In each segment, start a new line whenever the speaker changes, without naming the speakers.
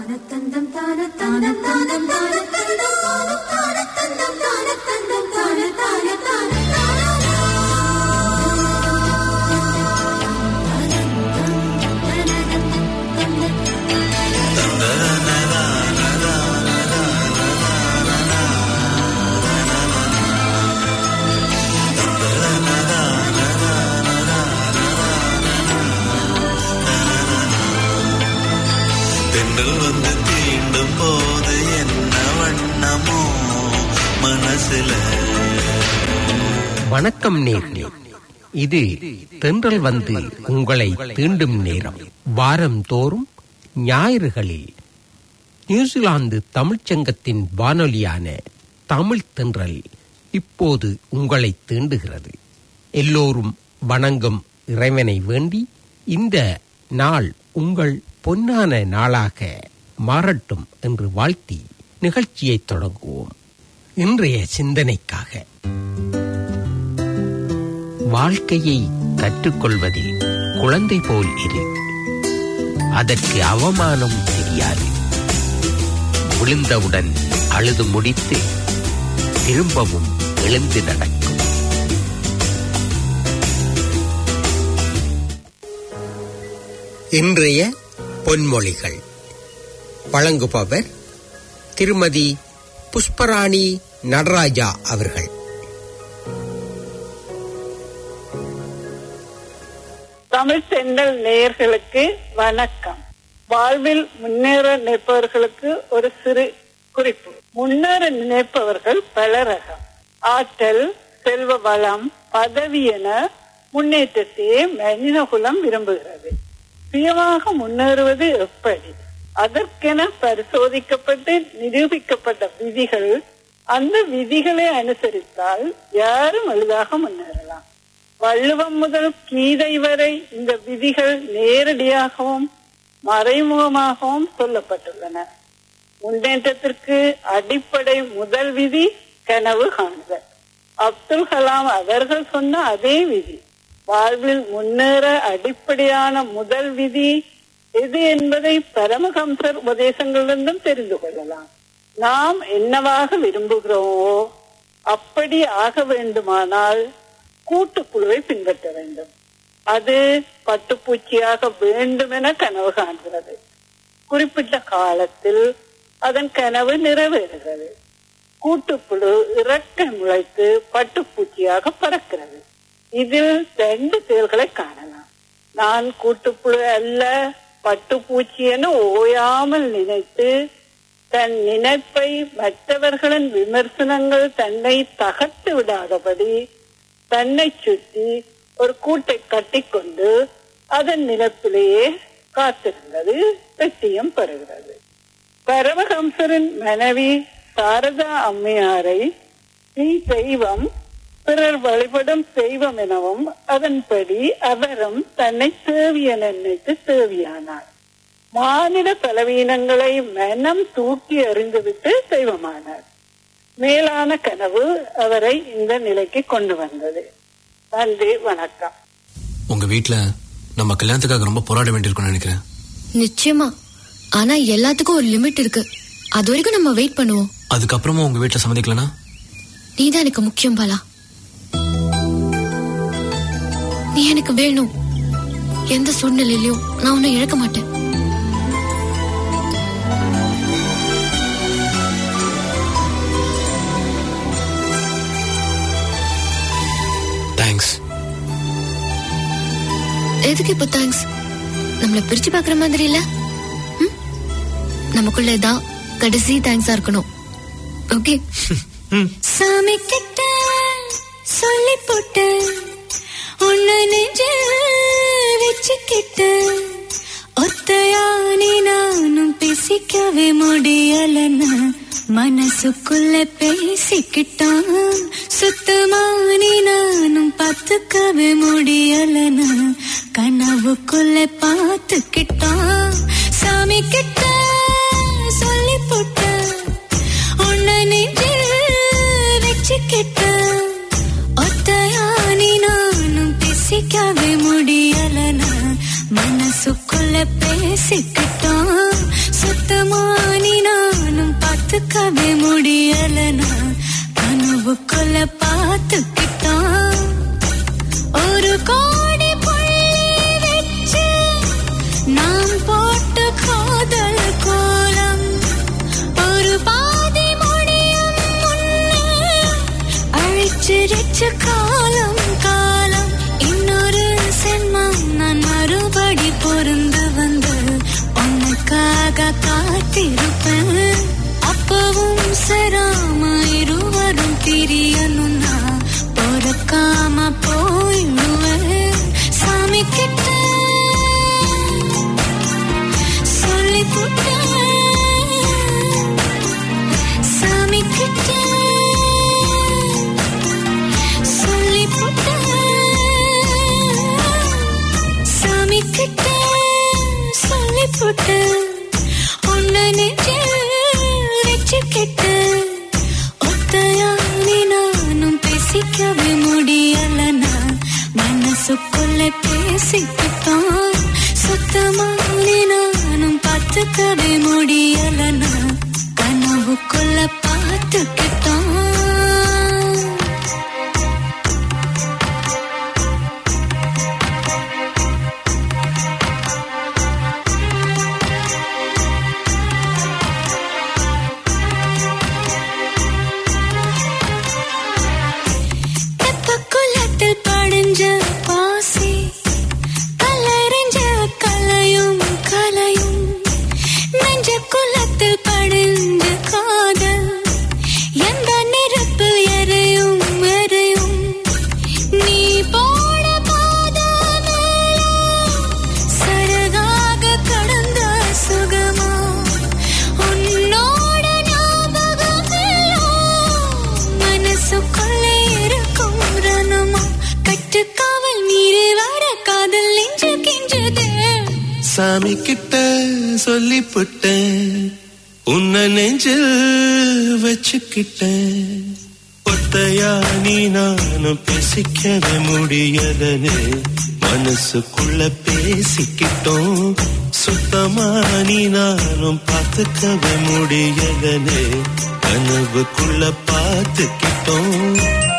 தென்றல் வந்து தீண்டும் போது என்ன வண்ணமோ மனசுல
வணக்கம் நேர்களே இது தென்றல் வந்து உங்களை தீண்டும் நேரம் வாரம் தோறும் ஞாயிறுகளில் நியூசிலாந்து தமிழ்ச்சங்கத்தின் வானொலியான தமிழ் தென்றல் இப்போது உங்களை தீண்டுகிறது எல்லோரும் வணங்கும் இறைவனை வேண்டி இந்த நாள் உங்கள் பொன்னான நாளாக மாறட்டும் என்று வாழ்த்தி நிகழ்ச்சியை தொடங்குவோம் இன்றைய சிந்தனைக்காக வாழ்க்கையை கற்றுக்கொள்வதில் குழந்தை போல் இரு அதற்கு அவமானம் தெரியாது விழுந்தவுடன் அழுது முடித்து திரும்பவும் எழுந்து நடக்கும் இன்றைய பொன்மொழிகள் வழங்குபவர் திருமதி புஷ்பராணி நடராஜா அவர்கள்
தமிழ் தென்றல் நேயர்களுக்கு வணக்கம் வாழ்வில் முன்னேற நினைப்பவர்களுக்கு ஒரு சிறு குறிப்பு முன்னேற நினைப்பவர்கள் பல ரகம் ஆற்றல் செல்வ வளம் பதவி என முன்னேற்றத்தையே மனிதகுலம் விரும்புகிறது சுயமாக முன்னேறுவது எப்படி அதற்கென பரிசோதிக்கப்பட்டு நிரூபிக்கப்பட்ட விதிகள் அந்த விதிகளை அனுசரித்தால் யாரும் எளிதாக முன்னேறலாம் வள்ளுவம் முதல் கீதை வரை இந்த விதிகள் நேரடியாகவும் மறைமுகமாகவும் சொல்லப்பட்டுள்ளன முன்னேற்றத்திற்கு அடிப்படை முதல் விதி கனவு காணுதல் அப்துல் கலாம் அவர்கள் சொன்ன அதே விதி வாழ்வில் முன்னேற அடிப்படையான முதல் விதி எது என்பதை பரமஹம்சர் உபதேசங்களிலிருந்தும் தெரிந்து கொள்ளலாம் நாம் என்னவாக விரும்புகிறோமோ அப்படி ஆக வேண்டுமானால் கூட்டுக்குழுவை பின்பற்ற வேண்டும் அது பட்டுப்பூச்சியாக வேண்டும் என கனவு காண்கிறது குறிப்பிட்ட காலத்தில் அதன் கனவு நிறைவேறுகிறது கூட்டுப்புழு இறக்க முளைத்து பட்டுப்பூச்சியாக பறக்கிறது இதில் ரெண்டு செயல்களை காணலாம் நான் கூட்டுப்புழு அல்ல பட்டுப்பூச்சி என ஓயாமல் நினைத்து தன் நினைப்பை மற்றவர்களின் விமர்சனங்கள் தன்னை தகர்த்து விடாதபடி தன்னை சுற்றி ஒரு கூட்டை கட்டிக்கொண்டு அதன் நிலத்திலேயே காத்திருந்தது வெற்றியும் பெறுகிறது பரமஹம்சரின் மனைவி சாரதா அம்மையாரை நீ தெய்வம் பிறர் வழிபடும் தெய்வம் எனவும் அதன்படி அவரும் தன்னை தேவியன் நினைத்து தேவியானார் மாநில பலவீனங்களை மனம் தூக்கி எறிந்துவிட்டு தெய்வமானார் மேலான கனவு அவரை இந்த நிலைக்கு கொண்டு வந்தது நன்றி வணக்கம்
உங்க வீட்ல நம்ம கல்யாணத்துக்காக ரொம்ப போராட வேண்டியிருக்கும்னு நினைக்கிறேன்
நிச்சயமா ஆனா எல்லாத்துக்கும் ஒரு லிமிட் இருக்கு அது வரைக்கும் நம்ம வெயிட் பண்ணுவோம்
அதுக்கப்புறமா உங்க வீட்ல சம்மதிக்கலனா
நீதான் எனக்கு முக்கியம் பாலா நீ எனக்கு வேணும் எந்த சூழ்நிலையிலயும் நான் உன்னை இழக்க மாட்டேன்
தேங்க்ஸ்
எதுக்கு இப்ப தேங்க்ஸ் நம்மள பிரிச்சு பாக்குற மாதிரி இல்ல ம்? நமக்குள்ள இதான் கடைசி தேங்க்ஸா இருக்கணும் ஓகே சாமி கிட்ட சொல்லி போட்டு உன்னை நெஞ்ச வச்சுக்கிட்டு ஒத்தையானி நானும் பேசிக்கவே முடியலன்னு மனசுக்குள்ள பேசிக்கிட்டான் சுத்தமானி நானும் பார்த்துக்கவே முடியலன்னு கனவுக்குள்ள பார்த்துக்கிட்டான் சாமி கிட்ட சொல்லி போட்ட உன்னை நெஞ்சில் வச்சுக்கிட்ட ஒத்தையானி நானும் பேசிக்கவே முடியலனா மனசுக்குள்ள பேசிக்கிட்டோம் சுத்தமா
உனக்காக காத்திருப்பேன் அப்பவும் சராம இருவரும் பிரியணும்னா பொறுக்காம போயிடுவேன் சாமி கிட்ட சொல்லி சாமி கிட்ட சொல்லி சாமி கிட்ட சொல்லி போட்டு உன்னை நெஞ்சில் வச்சுக்கிட்டு ஒத்தையானி நானும் பேசிக்கவே முடியலனா மனசுக்குள்ள பேசிக்கிட்டோம் சுத்தமானி நானும் பார்த்துக்கவே முடியலனா கனவுக்குள்ள பார்த்துக்கிட்டோம் தெப்பக்குளத்தில் படிஞ்ச பாசி கலரிஞ்ச கலையும் கலையும் நெஞ்ச குளத்தில் படிஞ்ச காதல் எந்த நெருப்பு எரையும் எரையும் நீ போட பாதமேல சரகாக கடந்த சுகமா உன்னோட ஞாபகமெல்லாம் மனசுக்குள்ளே இருக்கும் ரணமா கட்டுக்காவல் மீறி வர காதல் நெஞ்சு கிஞ்சதே
சாமி கிட்ட சொல்லி புட்டேன் உன்னை நெஞ்சில் வச்சுக்கிட்டேன் ஒத்தையா நீ நானும் பேசிக்கவே முடியலனே மனசுக்குள்ள பேசிக்கிட்டோம் சுத்தமா நீ நானும் பார்த்துக்கவே முடியலனே கனவுக்குள்ள பார்த்துக்கிட்டோம்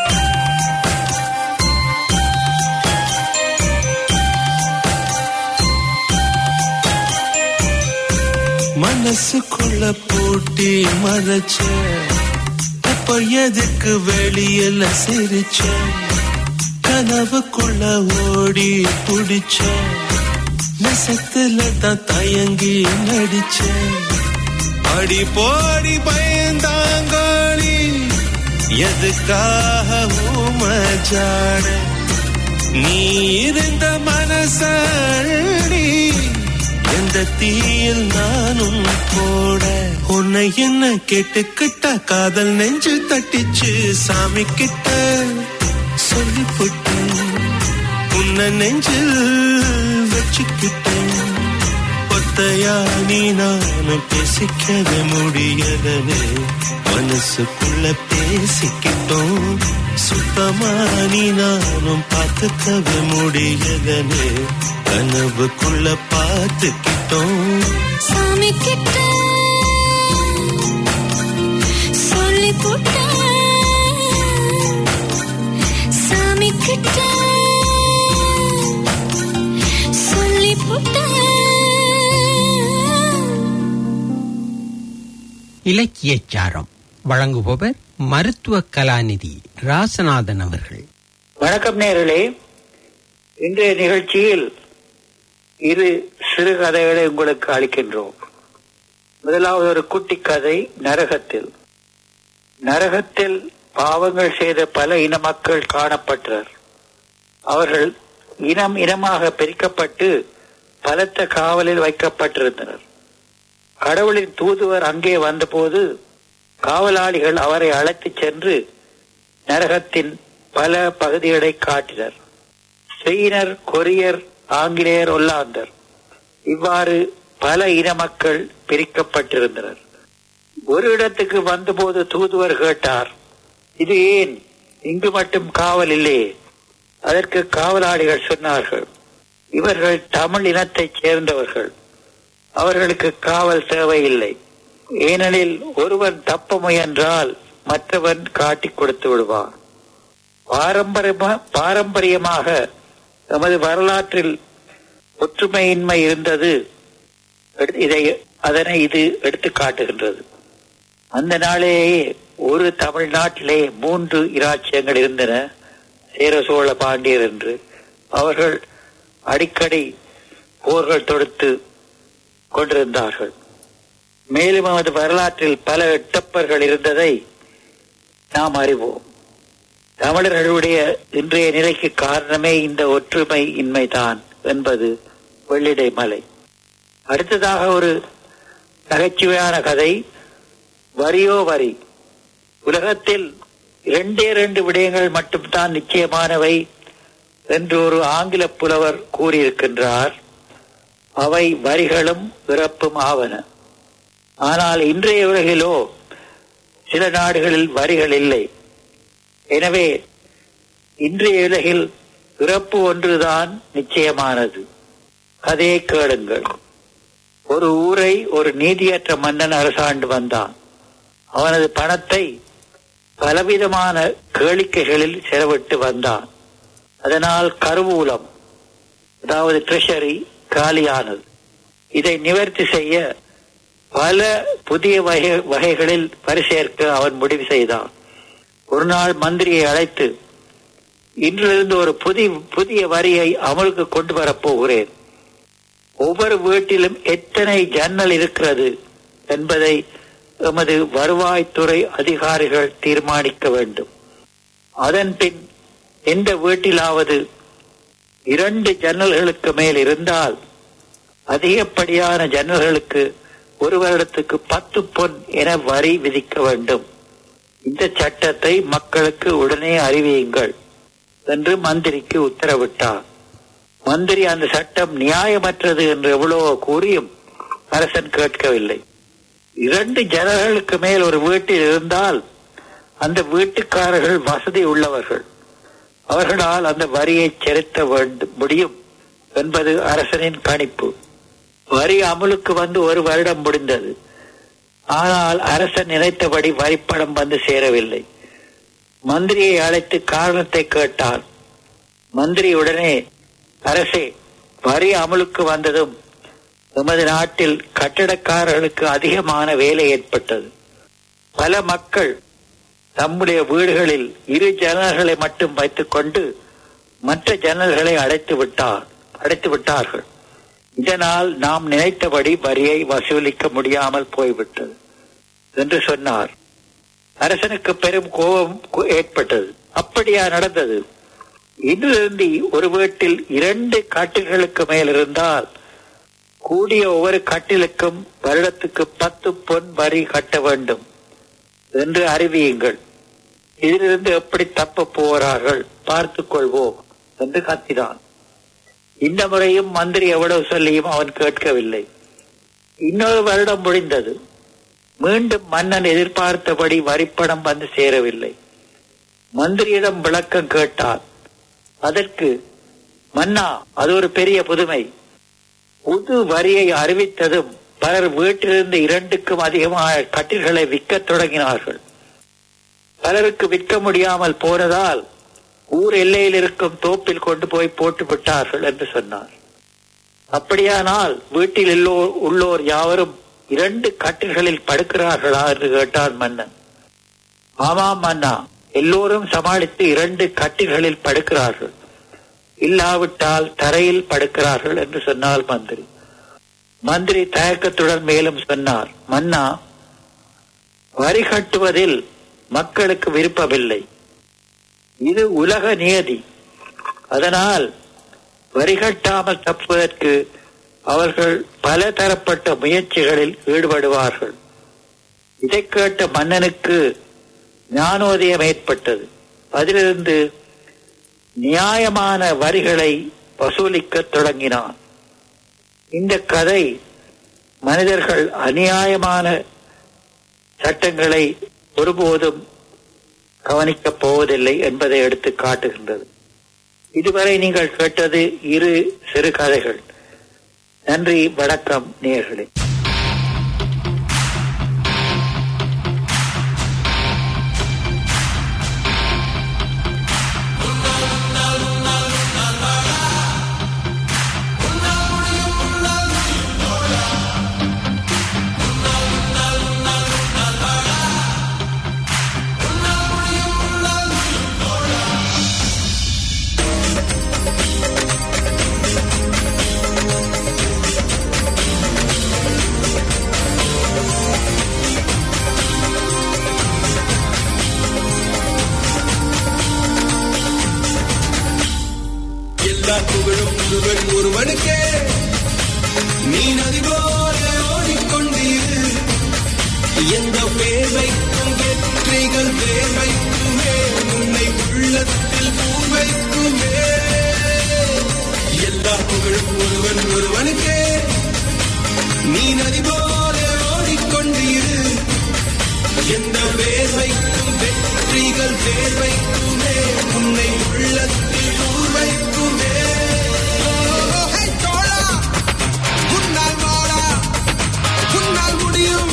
மனசுக்குள்ள பூட்டி மறைச்ச அப்ப எதுக்கு வெளியில சிரிச்ச கனவுக்குள்ள ஓடி புடிச்ச நெசத்துல தான் தயங்கி நடிச்ச அடி போடி பயந்தாங்கோழி எதுக்காக ஊமஜாட நீ இருந்த மனசடி எந்த தீயில் நானும் போட உன்னை என்ன கேட்டுக்கிட்ட காதல் நெஞ்சு தட்டிச்சு சாமி கிட்ட சொல்லி போட்டேன் உன்னை நெஞ்சில் வச்சுக்கிட்டேன் ஒத்தையா நீ நானும் பேசிக்கவே முடியலனே மனசுக்குள்ள பேசிக்கிட்டோம் சுத்தமா நீ நானும் பார்த்துக்கவே முடியலனே கனவுக்குள்ள பார்த்துக்கிட்டோம்
சாமி கிட்ட சொல்லி சாமி கிட்ட சொல்லி
இலக்கியச்சாரம் வழங்குபவர் மருத்துவ கலாநிதி ராசநாதன் அவர்கள்
வணக்கம் நேர்களே இன்றைய நிகழ்ச்சியில் இரு சிறுகதைகளை உங்களுக்கு அளிக்கின்றோம் முதலாவது ஒரு குட்டி கதை நரகத்தில் நரகத்தில் பாவங்கள் செய்த பல இன மக்கள் காணப்பட்டனர் அவர்கள் இனம் இனமாக பிரிக்கப்பட்டு பலத்த காவலில் வைக்கப்பட்டிருந்தனர் கடவுளின் தூதுவர் அங்கே வந்தபோது காவலாளிகள் அவரை அழைத்துச் சென்று நரகத்தின் பல பகுதிகளை காட்டினர் ஸ்பெயினர் கொரியர் ஆங்கிலேயர் ஒல்லாந்தர் இவ்வாறு பல இன மக்கள் பிரிக்கப்பட்டிருந்தனர் ஒரு இடத்துக்கு வந்தபோது தூதுவர் கேட்டார் இது ஏன் இங்கு மட்டும் காவல் இல்லையே அதற்கு காவலாளிகள் சொன்னார்கள் இவர்கள் தமிழ் இனத்தைச் சேர்ந்தவர்கள் அவர்களுக்கு காவல் தேவையில்லை ஏனெனில் ஒருவன் தப்ப முயன்றால் மற்றவன் காட்டிக் கொடுத்து விடுவான் பாரம்பரியமா பாரம்பரியமாக நமது வரலாற்றில் ஒற்றுமையின்மை இருந்தது எடுத்து- இதை அதனை இது எடுத்து காட்டுகின்றது அந்த நாளேயே ஒரு தமிழ்நாட்டிலே மூன்று இராச்சியங்கள் இருந்தன சேர சோழ பாண்டியர் என்று அவர்கள் அடிக்கடி போர்கள் தொடுத்து கொண்டிருந்தார்கள் மேலும் நமது வரலாற்றில் பல எட்டப்பர்கள் இருந்ததை நாம் அறிவோம் தமிழர்களுடைய இன்றைய நிலைக்கு காரணமே இந்த ஒற்றுமை இன்மைதான் என்பது வெள்ளிடை மலை அடுத்ததாக ஒரு நகைச்சுவையான கதை வரியோ வரி உலகத்தில் இரண்டே இரண்டு விடயங்கள் மட்டும்தான் நிச்சயமானவை என்று ஒரு ஆங்கில புலவர் கூறியிருக்கின்றார் அவை வரிகளும் இறப்பும் ஆவன ஆனால் இன்றைய உலகிலோ சில நாடுகளில் வரிகள் இல்லை எனவே இன்றைய உலகில் இறப்பு ஒன்றுதான் நிச்சயமானது கதையை கேளுங்கள் ஒரு ஊரை ஒரு நீதியற்ற மன்னன் அரசாண்டு வந்தான் அவனது பணத்தை பலவிதமான கேளிக்கைகளில் செலவிட்டு வந்தான் அதனால் கருவூலம் அதாவது ட்ரெஷரி காலியானது இதை நிவர்த்தி செய்ய பல புதிய வகை வகைகளில் பரிசேர்க்க அவன் முடிவு செய்தான் ஒரு நாள் மந்திரியை அழைத்து இன்றிலிருந்து ஒரு புதிய புதிய வரியை அமலுக்கு கொண்டு வரப் போகிறேன் ஒவ்வொரு வீட்டிலும் எத்தனை ஜன்னல் இருக்கிறது என்பதை எமது வருவாய்த்துறை அதிகாரிகள் தீர்மானிக்க வேண்டும் அதன் பின் எந்த வீட்டிலாவது இரண்டு ஜன்னல்களுக்கு மேல் இருந்தால் அதிகப்படியான ஜன்னல்களுக்கு ஒரு வருடத்துக்கு பத்து பொன் என வரி விதிக்க வேண்டும் இந்த சட்டத்தை மக்களுக்கு உடனே அறிவியுங்கள் என்று மந்திரிக்கு உத்தரவிட்டார் மந்திரி அந்த சட்டம் நியாயமற்றது என்று எவ்வளவோ கூறியும் அரசன் கேட்கவில்லை இரண்டு ஜனங்களுக்கு மேல் ஒரு வீட்டில் இருந்தால் அந்த வீட்டுக்காரர்கள் வசதி உள்ளவர்கள் அவர்களால் அந்த வரியை செலுத்த வேண்டும் முடியும் என்பது அரசனின் கணிப்பு வரி அமலுக்கு வந்து ஒரு வருடம் முடிந்தது ஆனால் அரசன் நினைத்தபடி வரிப்பணம் வந்து சேரவில்லை மந்திரியை அழைத்து காரணத்தை கேட்டார் மந்திரி உடனே அரசே வரி அமலுக்கு வந்ததும் எமது நாட்டில் கட்டடக்காரர்களுக்கு அதிகமான வேலை ஏற்பட்டது பல மக்கள் தம்முடைய வீடுகளில் இரு ஜன்னல்களை மட்டும் வைத்துக் கொண்டு மற்ற ஜன்னல்களை அடைத்து விட்டார் அடைத்து விட்டார்கள் இதனால் நாம் நினைத்தபடி வரியை வசூலிக்க முடியாமல் போய்விட்டது என்று சொன்னார் அரசனுக்கு பெரும் கோபம் கு- ஏற்பட்டது அப்படியா நடந்தது இன்றிலிருந்து ஒரு வீட்டில் இரண்டு கட்டில்களுக்கு மேல் இருந்தால் கூடிய ஒவ்வொரு கட்டிலுக்கும் வருடத்துக்கு பத்து பொன் வரி கட்ட வேண்டும் என்று அறிவியுங்கள் இதிலிருந்து எப்படி தப்ப போகிறார்கள் பார்த்துக் கொள்வோம் என்று கத்தினான் இந்த முறையும் மந்திரி எவ்வளவு சொல்லியும் அவன் கேட்கவில்லை இன்னொரு வருடம் முடிந்தது மீண்டும் மன்னன் எதிர்பார்த்தபடி வரிப்பணம் வந்து சேரவில்லை மந்திரியிடம் விளக்கம் கேட்டார் அதற்கு மன்னா அது ஒரு பெரிய புதுமை புது வரியை அறிவித்ததும் பலர் வீட்டிலிருந்து இரண்டுக்கும் அதிகமான கட்டில்களை விற்கத் தொடங்கினார்கள் பலருக்கு விற்க முடியாமல் போனதால் ஊர் எல்லையில் இருக்கும் தோப்பில் கொண்டு போய் போட்டு விட்டார்கள் என்று சொன்னார் அப்படியானால் வீட்டில் உள்ளோர் உள்ளோர் யாவரும் இரண்டு கட்டில்களில் படுக்கிறார்களா என்று கேட்டான் மன்னன் ஆமாம் மன்னா எல்லோரும் சமாளித்து இரண்டு கட்டில்களில் படுக்கிறார்கள் இல்லாவிட்டால் தரையில் படுக்கிறார்கள் என்று சொன்னார் மந்திரி மந்திரி தயக்கத்துடன் மேலும் சொன்னார் மன்னா வரி கட்டுவதில் மக்களுக்கு விருப்பமில்லை இது உலக நியதி அதனால் வரி கட்டாமல் தப்புவதற்கு அவர்கள் பல தரப்பட்ட முயற்சிகளில் ஈடுபடுவார்கள் இதை கேட்ட மன்னனுக்கு ஞானோதயம் ஏற்பட்டது அதிலிருந்து நியாயமான வரிகளை வசூலிக்கத் தொடங்கினான் இந்த கதை மனிதர்கள் அநியாயமான சட்டங்களை ஒருபோதும் கவனிக்கப் போவதில்லை என்பதை எடுத்து காட்டுகின்றது இதுவரை நீங்கள் கேட்டது இரு சிறு கதைகள் நன்றி வணக்கம் நேயர்களே
ஆ
ஒருவனுக்கே நீ நதி போல ஓடிக்கொண்டீரு எந்த வேர்வைக்கும் வெற்றிகள் வேர்வைக்குமே உன்னை உள்ளத்தில் பூர்வைக்குமே எல்லா புகழும் ஒருவன் ஒருவனுக்கே நீ நதி போல ஓடிக்கொண்டீரு எந்த வேர்வைக்கும் வெற்றிகள் வேர்வைக்குமே உன்னை உள்ளத்தில் பூர்வைக்குமே ஓ, ஹே, தோழா, உன்னால் வாழா உன்னால் முடியும்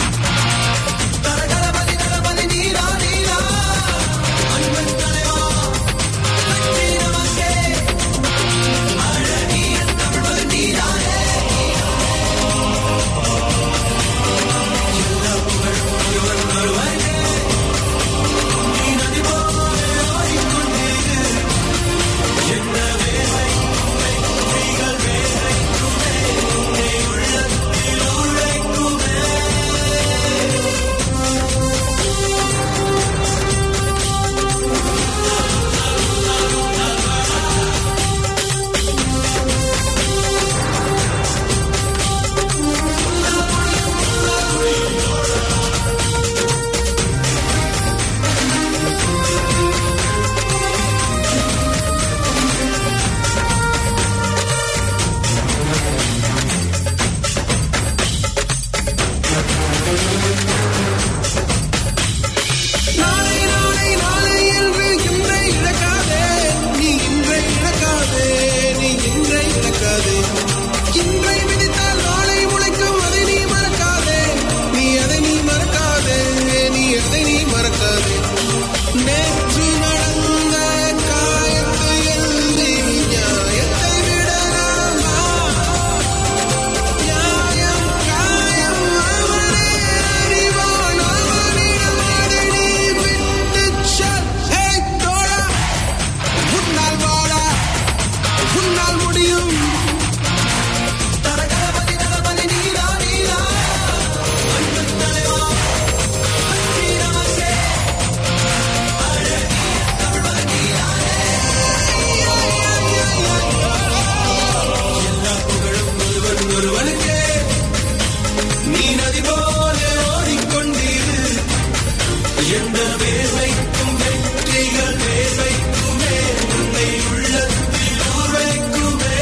தரகரபதி தரபதி நீரா நீரா அன்பன் தலைவா வெற்றி நமக்கே அழகிய தமிழ்வது நீரானே எல்லா புகழும் ஒருவன் ஒருவனே நீ நதி போல ஓடிக்கொண்டீரு என்ன வேலை வெற்றிகள் வேலைக்குமே உன்னை உள்ளத்தில் உழைக்குமே நாளை நாளை நாளை என்று இன்றை இழக்காதே நீ இன்றை இழக்காதே நீ இன்றை இழக்காதே இன்றை விதித்தால் நாளை உழைக்கும் அதை நீ மறக்காதே நீ அதை நீ மறக்காதே நீ அதை நீ மறக்காதே நேற்று நடந்த காயத்தை எழுதி நியாயத்தை விடலாமா நியாயம் காயம் அவனே அறிவான் அவனிடம் அதை நீ விட்டுச் செல். ஏய் தோழா, உன்னால் வாழா உன்னால் முடியும் தரகரபதி தரபதி நீரா நீரா அன்பன் தலைவா வெற்றி நமக்கே அழகிய தமிழ்வது நீரானே எல்லா புகழும் ஒருவன் ஒருவனுக்கே நீ நதி போல ஓடிக்கொண்டீரு எந்த வேர்வைக்கும் வெற்றிகள் வேர்வைக்குமே உன்னை உள்ளத்தில் ஊர்வைக்குமே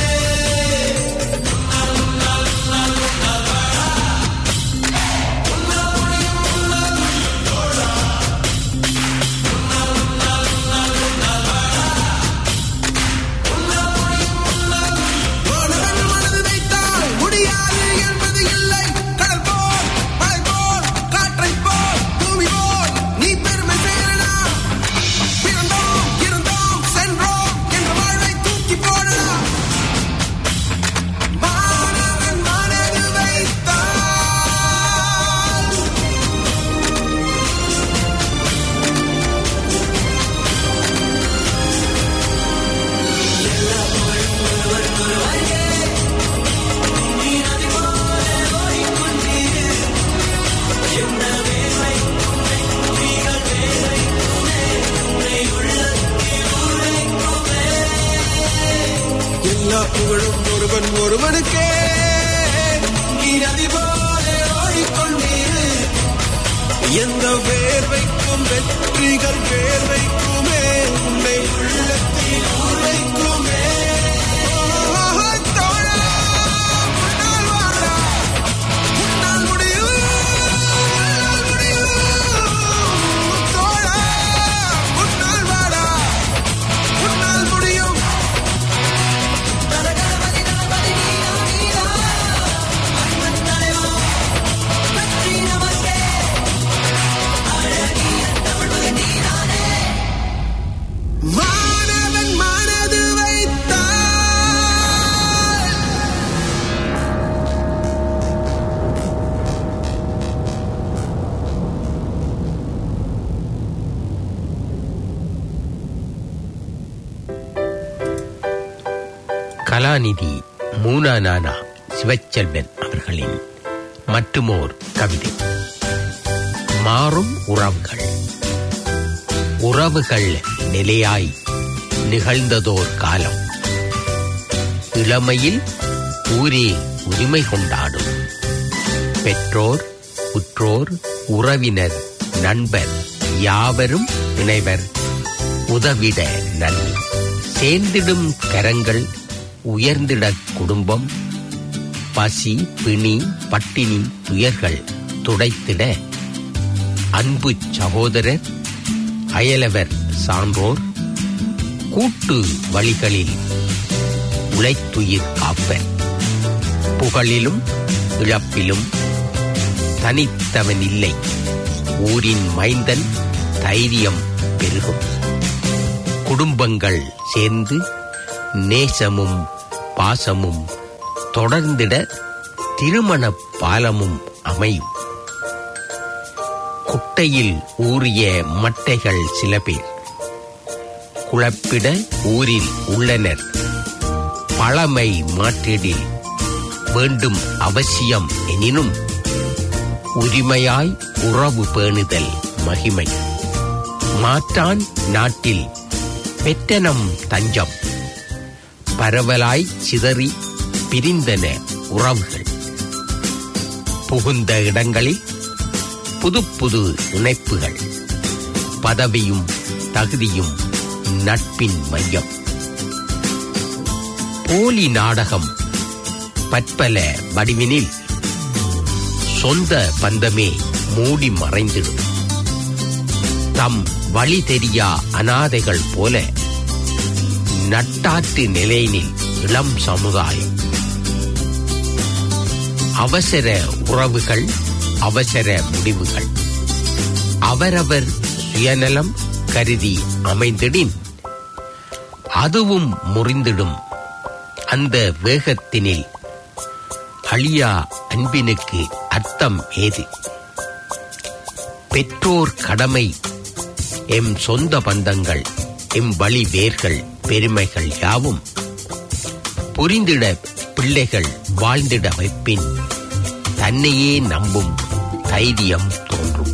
மாணவன் மனது வைத்தால் முடியாது என்பது இல்லை கடல் போல் மலை போல் காற்றை போல் பூமி போல் நீ பெருமை சேரலாம் பிறந்தோம் இருந்தோம் சென்றோம் என்ற வாழ்வை தூக்கி போடலாம் மாணவன் மனது வைத்தால் எல்லா புகழும் ஒருவன் ஒருவனுக்கே நீ நதி போல ஓடிக்கொண்டீரு எந்த வேர்வைக்கும் வெற்றிகள் வேர்வைக்குமே உன்னை உள்ளத்தில் உரைக்குமே ஓ, தோழா, உன்னால் வாழா, உன்னால் முடியும், உன்னால் முடியும். தோழா, உன்னால் வாழா, உன்னால் முடியும் தரகரபதி தரபதி நீரா நீரா அன்பன் தலைவா வெற்றி நமக்கே அழகிய தமிழ்வது நீரானே மாணவன் மனது வைத்தால்
கலாநிதி மூனா நானா சிவச்செல்வன் அவர்களின் மட்டுமோர் கவிதை மாறும் உறவுகள் உறவுகள் நிலையாய் நிகழ்ந்ததோர் காலம் இளமையில் ஊரே உரிமை கொண்டாடும் பெற்றோர் உற்றோர் உறவினர் நண்பர் யாவரும் இணைவர் உதவிட நல் சேர்ந்திடும் கரங்கள் உயர்ந்திட குடும்பம் பசி பிணி பட்டினி துயர்கள் துடைத்திட அன்பு சகோதரர் அயலவர் சான்றோர் கூட்டு வழிகளில் உழைத்துயிர் காப்பர் புகழிலும் இழப்பிலும் தனித்தவன் இல்லை ஊரின் மைந்தன் தைரியம் பெருகும் குடும்பங்கள் சேர்ந்து நேசமும் பாசமும் தொடர்ந்திட திருமண பாலமும் அமையும் குட்டையில் ஊறிய மட்டைகள் சில பேர் குழப்பிட ஊரில் உள்ளனர் பழமை மாற்றிடில் வேண்டும் அவசியம் எனினும் உரிமையாய் உறவு பேணுதல் மகிமை மாற்றான் நாட்டில் பெற்றனம் தஞ்சம் பரவலாய் சிதறி பிரிந்தன உறவுகள் புகுந்த இடங்களில் புது புது இணைப்புகள் பதவியும் தகுதியும் நட்பின் மையம் போலி நாடகம் பற்பல வடிவினில் சொந்த பந்தமே மூடி மறைந்திடும் தம் வழி தெரியா அனாதைகள் போல நட்டாற்று நிலையினில் இளம் சமுதாயம் அவசர உறவுகள் அவசர முடிவுகள் அவரவர் சுயநலம் கருதி அமைந்திடின் அதுவும் முறிந்திடும் அந்த வேகத்தினில் அழியா அன்பினுக்கு அர்த்தம் ஏது பெற்றோர் கடமை எம் சொந்த பந்தங்கள் எம் வழி வேர்கள் பெருமைகள் யாவும் புரிந்திட பிள்ளைகள் வாழ்ந்திட வைப்பின் தன்னையே நம்பும் தைரியம் தோன்றும்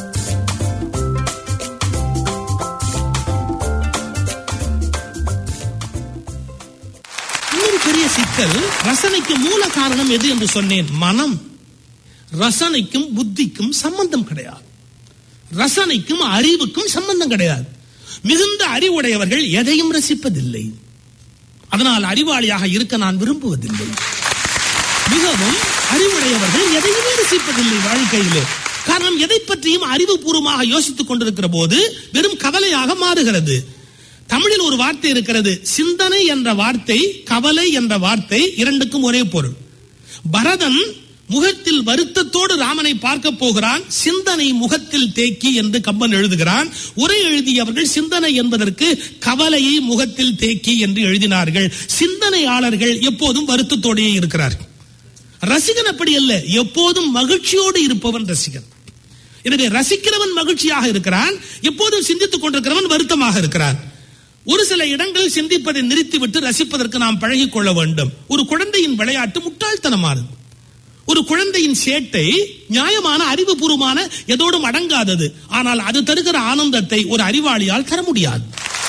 இன்னொரு பெரிய சிக்கல் ரசனைக்கு மூல காரணம் எது என்று சொன்னேன் மனம் ரசனைக்கும் புத்திக்கும் சம்பந்தம் கிடையாது ரசனைக்கும் அறிவுக்கும் சம்பந்தம் கிடையாது மிகுந்த அறிவுடையவர்கள் எதையும் ரசிப்பதில்லை அதனால் அறிவாளியாக இருக்க நான் விரும்புவதில்லை மிகவும் அறிவுடையவர்கள் எதையுமே ரசிப்பதில்லை வாழ்க்கையிலே காரணம் எதை பற்றியும் அறிவுபூர்வமாக யோசித்துக் கொண்டிருக்கிற போது வெறும் கவலையாக மாறுகிறது தமிழில் ஒரு வார்த்தை இருக்கிறது சிந்தனை என்ற வார்த்தை கவலை என்ற வார்த்தை இரண்டுக்கும் ஒரே பொருள் பரதன் முகத்தில் வருத்தத்தோடு ராமனை பார்க்க போகிறான் சிந்தனை முகத்தில் தேக்கி என்று கம்பன் எழுதுகிறான் உரை எழுதியவர்கள் சிந்தனை என்பதற்கு கவலையை முகத்தில் தேக்கி என்று எழுதினார்கள் சிந்தனையாளர்கள் எப்போதும் வருத்தத்தோடையே இருக்கிறார்கள் ரசிகன் அப்படி அல்ல எப்போதும் மகிழ்ச்சியோடு இருப்பவன் ரசிகன் எனவே ரசிக்கிறவன் மகிழ்ச்சியாக இருக்கிறான் எப்போதும் சிந்தித்துக் கொண்டிருக்கிறவன் வருத்தமாக இருக்கிறான் ஒரு சில இடங்களில் சிந்திப்பதை நிறுத்திவிட்டு ரசிப்பதற்கு நாம் பழகிக் கொள்ள வேண்டும் ஒரு குழந்தையின் விளையாட்டு முட்டாள்தனமானது ஒரு குழந்தையின் சேட்டை நியாயமான அறிவுபூர்வமான எதோடும் அடங்காதது ஆனால் அது தருகிற ஆனந்தத்தை ஒரு அறிவாளியால் தர முடியாது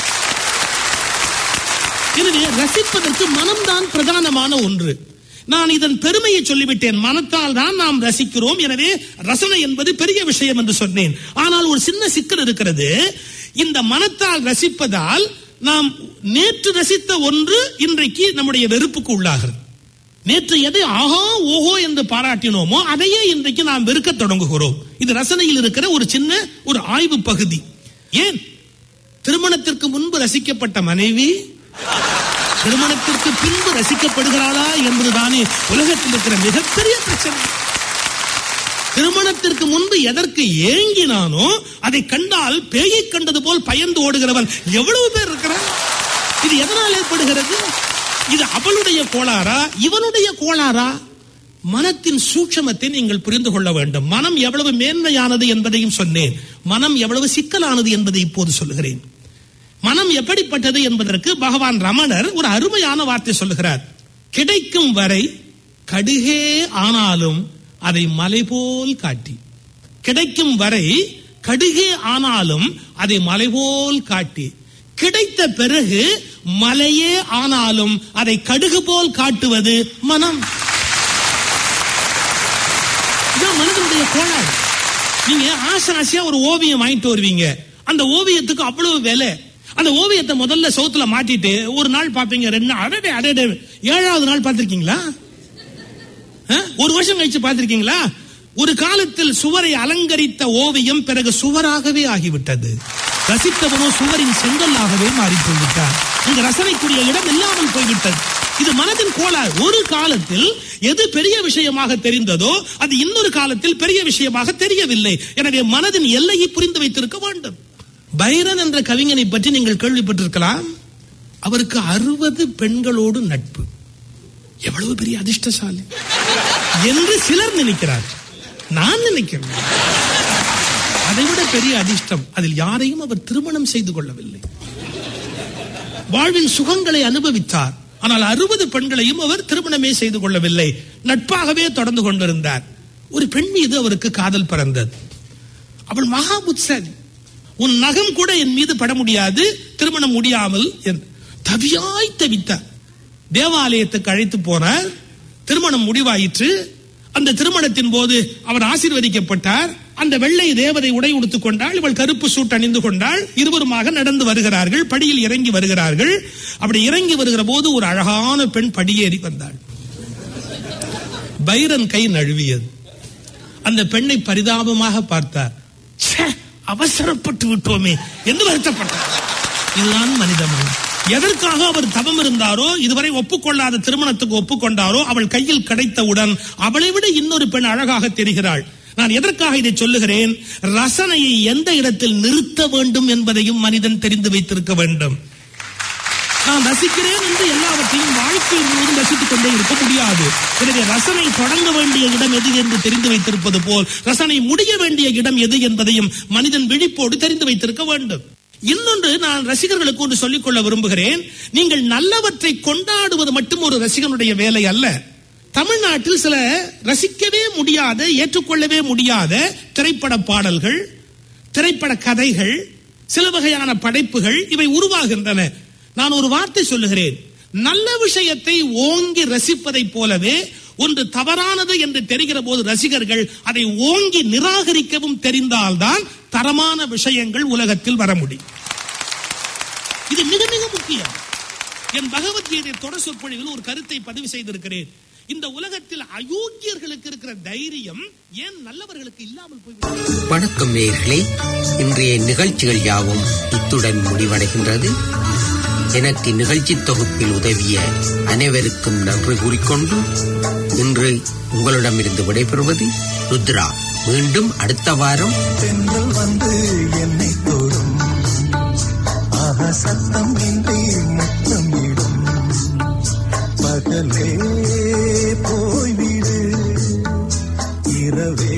எனவே ரசிப்பதற்கு மனம்தான் பிரதானமான ஒன்று நான் இதன் பெருமையை சொல்லிவிட்டேன் மனத்தால் தான் நாம் ரசிக்கிறோம் எனவே ரசனை என்பது பெரிய விஷயம் என்று சொன்னேன் ஆனால் ஒரு சின்ன சிக்கல் இருக்கிறது இந்த மனத்தால் ரசிப்பதால் நாம் நேற்று ரசித்த ஒன்று இன்றைக்கு நம்முடைய வெறுப்புக்கு உள்ளாகிறது நேற்று எதை ஆஹா ஓஹோ என்று பாராட்டினோமோ அதையே இன்றைக்கு நாம் வெறுக்க தொடங்குகிறோம் இது ரசனையில் இருக்கிற ஒரு சின்ன ஒரு ஆய்வு பகுதி ஏன் திருமணத்திற்கு முன்பு ரசிக்கப்பட்ட மனைவி திருமணத்திற்கு பின்பு ரசிக்கப்படுகிறாளா என்பதுதானே உலகத்தில் இருக்கிற மிகப்பெரிய பிரச்சனை திருமணத்திற்கு முன்பு எதற்கு ஏங்கினானோ அதை கண்டால் பேயை கண்டது போல் பயந்து ஓடுகிறவன் எவ்வளவு பேர் இருக்கிறான் இது எதனால் ஏற்படுகிறது இது அவளுடைய கோளாறா இவனுடைய கோளாறா மனத்தின் சூட்சமத்தை நீங்கள் புரிந்து கொள்ள வேண்டும் மனம் எவ்வளவு மேன்மையானது என்பதையும் சொன்னேன் மனம் எவ்வளவு சிக்கலானது என்பதை இப்போது சொல்லுகிறேன் மனம் எப்படிப்பட்டது என்பதற்கு பகவான் ரமணர் ஒரு அருமையான வார்த்தை சொல்லுகிறார் கிடைக்கும் வரை கடுகே ஆனாலும் அதை மலை போல் காட்டி கிடைக்கும் வரை கடுகே ஆனாலும் அதை மலை போல் காட்டி கிடைத்த பிறகு மலையே ஆனாலும் அதை கடுகு போல் காட்டுவது மனம் இதான் மனதினுடைய கோளாறு நீங்க ஆசை ஆசையா ஒரு ஓவியம் வாங்கிட்டு வருவீங்க அந்த ஓவியத்துக்கு அவ்வளவு விலை அந்த ஓவியத்தை முதல்ல சவுத்துல மாட்டிட்டு ஒரு நாள் பாப்பீங்க ரெண்டு நாள் அடடே அடடே ஏழாவது நாள் பார்த்திருக்கீங்களா அஹ்? ஒரு வருஷம் கழிச்சு பார்த்திருக்கீங்களா ஒரு காலத்தில் சுவரை அலங்கரித்த ஓவியம் பிறகு சுவராகவே ஆகிவிட்டது ரசித்தவனோ சுவரின் செங்கல்லாகவே மாறி போய்விட்டார் அங்கு ரசனைக்குரிய இடம் இல்லாமல் போய்விட்டது இது மனதின் கோளாறு ஒரு காலத்தில் எது பெரிய விஷயமாக தெரிந்ததோ அது இன்னொரு காலத்தில் பெரிய விஷயமாக தெரியவில்லை எனவே மனதின் எல்லையை புரிந்து வைத்திருக்க வேண்டும் பைரன் என்ற கவிஞனை பற்றி நீங்கள் கேள்விப்பட்டிருக்கலாம் அவருக்கு அறுபது பெண்களோடு நட்பு எவ்வளவு பெரிய அதிர்ஷ்டசாலி என்று சிலர் நினைக்கிறார் நான் நினைக்கிறேன் அதைவிட பெரிய அதிர்ஷ்டம் அதில் யாரையும் அவர் திருமணம் செய்து கொள்ளவில்லை வாழ்வின் சுகங்களை அனுபவித்தார் ஆனால் அறுபது பெண்களையும் அவர் திருமணமே செய்து கொள்ளவில்லை நட்பாகவே தொடர்ந்து கொண்டிருந்தார் ஒரு பெண் மீது அவருக்கு காதல் பிறந்தது அவள் மகா புத்சாலி உன் நகம் கூட என் மீது பட முடியாது திருமணம் முடியாமல் என்று தவியாய் தவித்தார் தேவாலயத்துக்கு அழைத்து போனார் திருமணம் முடிவாயிற்று அந்த திருமணத்தின் போது அவர் ஆசீர்வதிக்கப்பட்டார் அந்த வெள்ளை தேவதை உடை உடுத்துக் கொண்டாள் இவள் கருப்பு சூட் அணிந்து கொண்டாள் இருவருமாக நடந்து வருகிறார்கள் படியில் இறங்கி வருகிறார்கள் அப்படி இறங்கி வருகிற போது ஒரு அழகான பெண் படியேறி வந்தாள் பைரன் கை நழுவியது அந்த பெண்ணை பரிதாபமாக பார்த்தார் ச்சே, அவசரப்பட்டு விட்டோமே என்று வருத்தப்பட்டார் இதுதான் மனித மனம் எதற்காக அவர் தவம் இருந்தாரோ இதுவரை ஒப்புக்கொள்ளாத திருமணத்துக்கு ஒப்புக்கொண்டாரோ அவள் கையில் கிடைத்தவுடன் அவளை விட இன்னொரு பெண் அழகாக தெரிகிறாள் நான் எதற்காக இதை சொல்லுகிறேன் ரசனையை எந்த இடத்தில் நிறுத்த வேண்டும் என்பதையும் மனிதன் தெரிந்து வைத்திருக்க வேண்டும் நான் ரசிக்கிறேன் என்று எல்லாவற்றையும் வாழ்க்கை முழுவதும் ரசித்துக் கொண்டே இருக்க முடியாது எனவே ரசனை தொடங்க வேண்டிய இடம் எது என்று தெரிந்து வைத்திருப்பது போல் ரசனை முடிய வேண்டிய இடம் எது என்பதையும் மனிதன் விழிப்போடு தெரிந்து வைத்திருக்க வேண்டும் இன்னொன்று நான் ரசிகர்களுக்கு ஒன்று சொல்லிக்கொள்ள விரும்புகிறேன் நீங்கள் நல்லவற்றை கொண்டாடுவது மட்டும் ஒரு ரசிகனுடைய வேலை அல்ல தமிழ்நாட்டில் சில ரசிக்கவே முடியாத ஏற்றுக்கொள்ளவே முடியாத திரைப்பட பாடல்கள் திரைப்பட கதைகள் சில வகையான படைப்புகள் இவை உருவாகின்றன நான் ஒரு வார்த்தை சொல்லுகிறேன் நல்ல விஷயத்தை ஓங்கி ரசிப்பதைப் போலவே ஒன்று தவறானது என்று தெரிகிற போது ரசிகர்கள் அதை ஓங்கி நிராகரிக்கவும் தெரிந்தால்தான் தரமான விஷயங்கள் உலகத்தில் வர முடியும் இது மிக மிக முக்கியம் என் பகவத்கீதை தொடர் சொற்பொழிவில் ஒரு கருத்தை பதிவு செய்திருக்கிறேன் இந்த உலகத்தில் அயோக்கியர்களுக்கு இருக்கிற தைரியம் ஏன் நல்லவர்களுக்கு இல்லாமல் போய்விட்டது
வணக்கம் நேயர்களே இன்றைய நிகழ்ச்சிகள் யாவும் இத்துடன் முடிவடைகின்றது எனக்கு நிகழ்ச்சி தொகுப்பில் உதவிய அனைவருக்கும் நன்றி கூறிக்கொண்டு இன்று உங்களிடமிருந்து விடைபெறுவது ருத்ரா மீண்டும் அடுத்த வாரம்
தென்றல் வந்து என்னை தொடும் ஆஹா சத்தம் இன்றி முத்தமிடும் பகலே போய்விடு இரவே